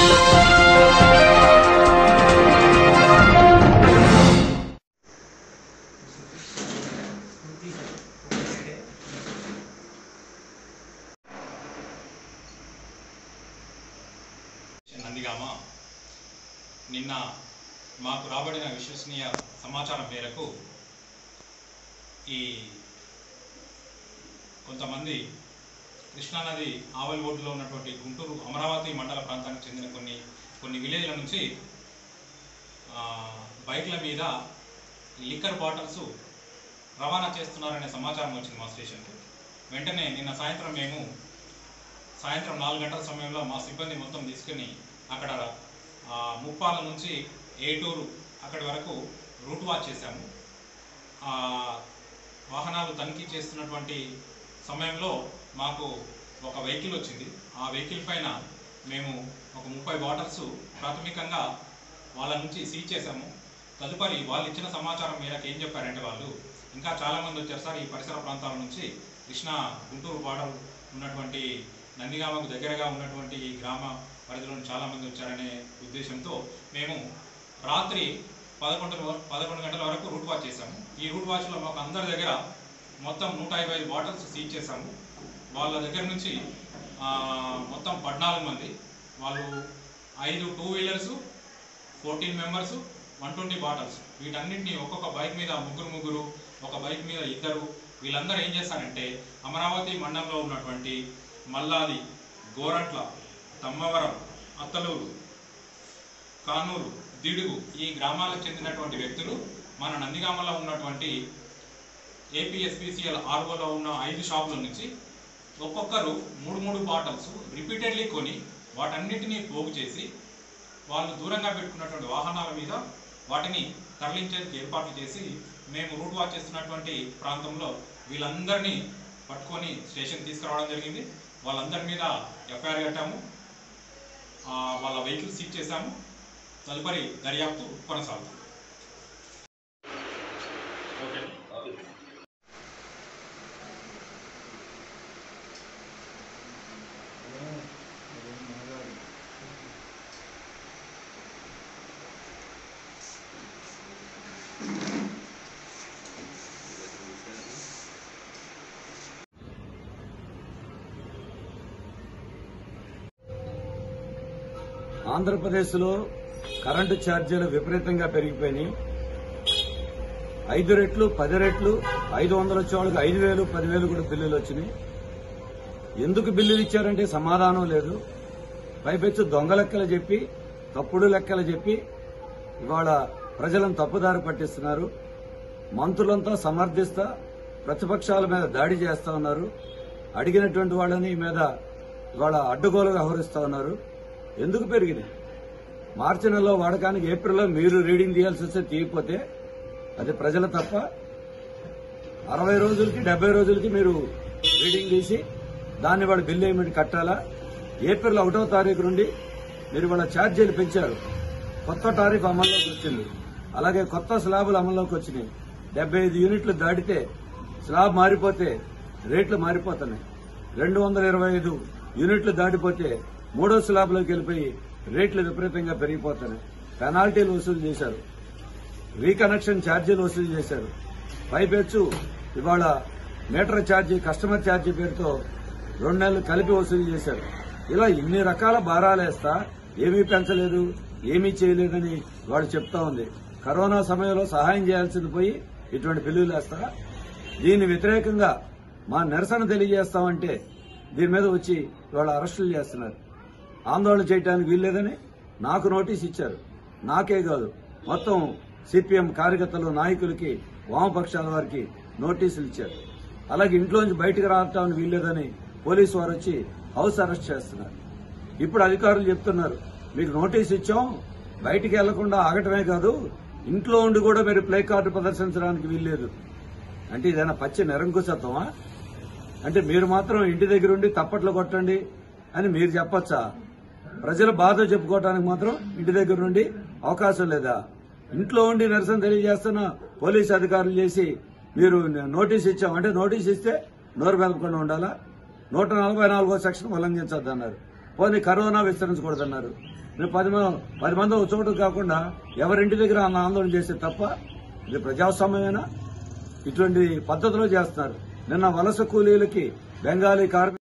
నందిగామ నిన్న మాకు రాబడిన విశ్వసనీయ సమాచారం మేరకు ఈ కొంతమంది కృష్ణానది ఆవలి ఒడ్డులో ఉన్నటువంటి గుంటూరు అమరావతి మండల ప్రాంతానికి చెందిన కొన్ని కొన్ని విలేజ్ల నుంచి ఆ, బైక్ల మీద లిక్కర్ బాటిల్స్ రవాణా చేస్తున్నారనే సమాచారం వచ్చింది మా స్టేషన్కు వెంటనే నిన్న సాయంత్రం మేము సాయంత్రం నాలుగు గంటల సమయంలో మా సిబ్బంది మొత్తం తీసుకుని అక్కడ ఆ, ముప్పాల నుంచి ఏటూరు అక్కడి వరకు రూట్ వాచ్ చేశాము ఆ, వాహనాలు తనిఖీ చేస్తున్నటువంటి సమయంలో మాకు ఒక వెహికల్ వచ్చింది ఆ వెహికల్ పైన మేము ఒక ముప్పై బాటిల్స్ ప్రాథమికంగా వాళ్ళ నుంచి సీజ్ చేశాము తదుపరి వాళ్ళు ఇచ్చిన సమాచారం మేరకు ఏం చెప్పారంటే వాళ్ళు ఇంకా చాలామంది వచ్చారు సార్ ఈ పరిసర ప్రాంతాల నుంచి కృష్ణా గుంటూరు బార్డర్ ఉన్నటువంటి నందిగామకు దగ్గరగా ఉన్నటువంటి ఈ గ్రామ పరిధిలో చాలామంది వచ్చారనే ఉద్దేశంతో మేము రాత్రి పదకొండు వ- పదకొండు గంటల వరకు రూట్ వాచ్ చేశాము ఈ రూట్ వాచ్లో మాకు అందరి దగ్గర మొత్తం నూట యాభై ఐదు బాటిల్స్ సీజ్ చేశాము వాళ్ళ దగ్గర నుంచి ఆ, మొత్తం పద్నాలుగు మంది వాళ్ళు ఐదు two wheelers fourteen members one twenty bottles వీటన్నింటినీ ఒక్కొక్క బైక్ మీద ముగ్గురు ముగ్గురు ఒక బైక్ మీద ఇద్దరు వీళ్ళందరూ ఏం చేస్తారంటే అమరావతి మండలంలో ఉన్నటువంటి మల్లాది గోరంట్ల తమ్మవరం అత్తలూరు కానూరు దిడుగు ఈ గ్రామాలకు చెందినటువంటి వ్యక్తులు మన నందిగామలో ఉన్నటువంటి ఏపీఎస్పీసీఎల్ ఆర్ఓలో ఉన్న ఐదు షాపుల నుంచి ఒక్కొక్కరు మూడు మూడు బాటిల్స్ రిపీటెడ్లీ కొని వాటన్నిటినీ పోగు చేసి వాళ్ళు దూరంగా పెట్టుకున్నటువంటి వాహనాల మీద వాటిని తరలించేందుకు ఏర్పాట్లు చేసి మేము రూట్ వాచ్ చేస్తున్నటువంటి ప్రాంతంలో వీళ్ళందరినీ పట్టుకొని స్టేషన్ తీసుకురావడం జరిగింది వాళ్ళందరి మీద ఎఫ్ఐఆర్ కట్టాము ఆ, వాళ్ళ వెహికల్ సీజ్ చేశాము తదుపరి దర్యాప్తు కొనసాగుతుంది ఓకే ఆంధ్రప్రదేశ్లో కరెంటు ఛార్జీలు విపరీతంగా పెరిగిపోయినాయి ఐదు రెట్లు పది రెట్లు ఐదు వందల వచ్చే వాళ్ళకి ఐదు వేలు పదివేలు కూడా బిల్లులు వచ్చినాయి ఎందుకు బిల్లులు ఇచ్చారంటే సమాధానం లేదు పైపెచ్చు దొంగ లెక్కలు చెప్పి తప్పుడు లెక్కలు చెప్పి ఇవాళ ప్రజలను తప్పుదారి పట్టిస్తున్నారు మంత్రులంతా సమర్థిస్తా ప్రతిపక్షాల మీద దాడి చేస్తా ఉన్నారు అడిగినటువంటి వాళ్ళని మీద ఇవాళ అడ్డుగోలు వ్యవహరిస్తా ఉన్నారు ఎందుకు పెరిగినాయి మార్చి నెలలో వాడకానికి ఏప్రిల్లో మీరు రీడింగ్ తీయాల్సి వస్తే తీయకపోతే అది ప్రజల తప్ప అరవై రోజులకి డెబ్బై రోజులకి మీరు రీడింగ్ తీసి దాన్ని వాడు బిల్ ఏమిటి కట్టాలా ఏప్రిల్ ఒకటో తారీఖు నుండి మీరు వాళ్ళ ఛార్జీలు పెంచారు కొత్త టారిఫ్ అమల్లోకి వచ్చింది అలాగే కొత్త స్లాబులు అమల్లోకి వచ్చినాయి డెబ్బై ఐదు యూనిట్లు దాటితే స్లాబ్ మారిపోతే రేట్లు మారిపోతున్నాయి రెండు వందల ఇరవై ఐదు యూనిట్లు దాటిపోతే మూడో స్లాబ్లోకి వెళ్ళిపోయి రేట్లు విపరీతంగా పెరిగిపోతున్నాయి పెనాల్టీలు వసూలు చేశారు రీకనెక్షన్ ఛార్జీలు వసూలు చేశారు పైపెచ్చు ఇవాళ మీటర్ ఛార్జీ కస్టమర్ ఛార్జీ పేరుతో రెండు నెలలు కలిపి వసూలు చేశారు ఇలా ఇన్ని రకాల భారాలేస్తా ఏమీ పెంచలేదు ఏమీ చేయలేదని వాడు చెప్తా ఉంది కరోనా సమయంలో సహాయం చేయాల్సింది పోయి ఇటువంటి బిల్లులు వేస్తా దీని వ్యతిరేకంగా మా నిరసన తెలియజేస్తామంటే దీని మీద వచ్చి ఇవాళ అరెస్టులు చేస్తున్నారు ఆందోళన చేయడానికి వీల్లేదని నాకు నోటీస్ ఇచ్చారు నాకే కాదు మొత్తం సిపిఎం కార్యకర్తలు నాయకులకి వామపక్షాల వారికి నోటీసులు ఇచ్చారు అలాగే ఇంట్లోంచి బయటకు రావటానికి వీల్లేదని పోలీసు వారు వచ్చి హౌస్ అరెస్ట్ చేస్తున్నారు ఇప్పుడు అధికారులు చెప్తున్నారు మీకు నోటీస్ ఇచ్చాం బయటికి వెళ్లకుండా ఆగటమే కాదు ఇంట్లో ఉండి కూడా మీరు ప్లే కార్డు ప్రదర్శించడానికి వీల్లేదు అంటే ఇదైనా పచ్చి నిరంకుశత్వమా అంటే మీరు మాత్రం ఇంటి దగ్గర ఉండి తప్పట్లు కొట్టండి అని మీరు చెప్పొచ్చా ప్రజల బాధ చెప్పుకోవడానికి మాత్రం ఇంటి దగ్గర నుండి అవకాశం లేదా ఇంట్లో ఉండి నిరసన తెలియజేస్తున్న పోలీసు అధికారులు చేసి మీరు నోటీస్ ఇచ్చాం అంటే నోటీస్ ఇస్తే నోరు మెదపకుండా ఉండాలా నూట నలభై నాలుగో సెక్షన్ ఉల్లంఘించొద్దన్నారు పోనీ కరోనా విస్తరించకూడదన్నారు నేను పది మంది పది మంది ఒక చోటు కాకుండా ఎవరింటి దగ్గర అన్న ఆందోళన చేస్తే తప్ప ఇది ప్రజాస్వామ్యమేనా ఇటువంటి పద్ధతిలో చేస్తున్నారు నిన్న వలస కూలీలకి బెంగాలీ కార్మిక